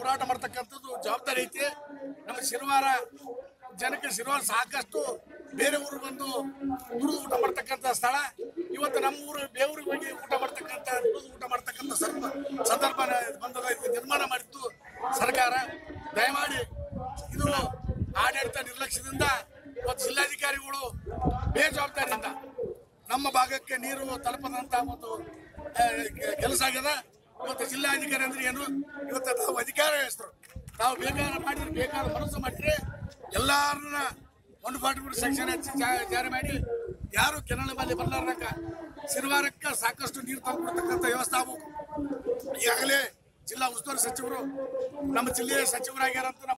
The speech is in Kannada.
ಹೋರಾಟ ಮಾಡ್ತಕ್ಕಂಥದ್ದು ಜವಾಬ್ದಾರಿ ಐತಿ ನಮ್ಮ ಶಿರವಾರ ಜನಕ್ಕೆ ಶಿರವಾರ ಸಾಕಷ್ಟು ಬೇರೆ ಊರು ಬಂದು ದುಡಿದು ಊಟ ಮಾಡ್ತಕ್ಕಂಥ ಸ್ಥಳ ಇವತ್ತು ನಮ್ಮ ಊರು ಬೇವೂರಿಗೆ ಹೋಗಿ ಊಟ ಮಾಡ್ತಕ್ಕಂಥ ದುಡಿದು ಊಟ ಮಾಡ್ತಕ್ಕಂಥ ಸಂದರ್ಭ ಸಂದರ್ಭ ಬಂದದ ಇದು ನಿರ್ಮಾಣ ಮಾಡಿತ್ತು ಸರ್ಕಾರ ದಯಮಾಡಿ ಇದು ಆಡಳಿತ ನಿರ್ಲಕ್ಷ್ಯದಿಂದ ಇವತ್ತು ಜಿಲ್ಲಾಧಿಕಾರಿಗಳು ಬೇಜವಾಬ್ದಾರಿಯಿಂದ ನಮ್ಮ ಭಾಗಕ್ಕೆ ನೀರು ತಲುಪದಂತ ಒಂದು ಕೆಲಸ ಆಗ್ಯದ ಇವತ್ತು ಜಿಲ್ಲಾಧಿಕಾರಿ ಅಂದ್ರೆ ಏನು ಇವತ್ತು ತಾವು ಅಧಿಕಾರ ಹೆಸರು ತಾವು ಬೇಕಾದ್ರೆ ಮಾಡಿದ್ರೆ ಬೇಕಾದ ಮನಸ್ಸು ಮಾಡಿದ್ರೆ ಎಲ್ಲಾರನ್ನ ಒಂದು ಫಾರ್ಟಿ ಫೋರ್ ಸೆಕ್ಷನ್ ಹಚ್ಚಿ ಜಾ- ಜಾರಿ ಮಾಡಿ ಯಾರು ಕೆನಳ ಮೇಲೆ ಬರಲಾರ್ದಂಗ ಸಿರುವಾರಕ್ಕೆ ಸಾಕಷ್ಟು ನೀರು ತಂದ್ಕೊಡ್ತಕ್ಕಂಥ ವ್ಯವಸ್ಥೆ ಆಗಬೇಕು ಈಗಾಗಲೇ ಜಿಲ್ಲಾ ಉಸ್ತುವಾರಿ ಸಚಿವರು ನಮ್ಮ ಜಿಲ್ಲೆಯ ಸಚಿವರಾಗ್ಯಾರಂತ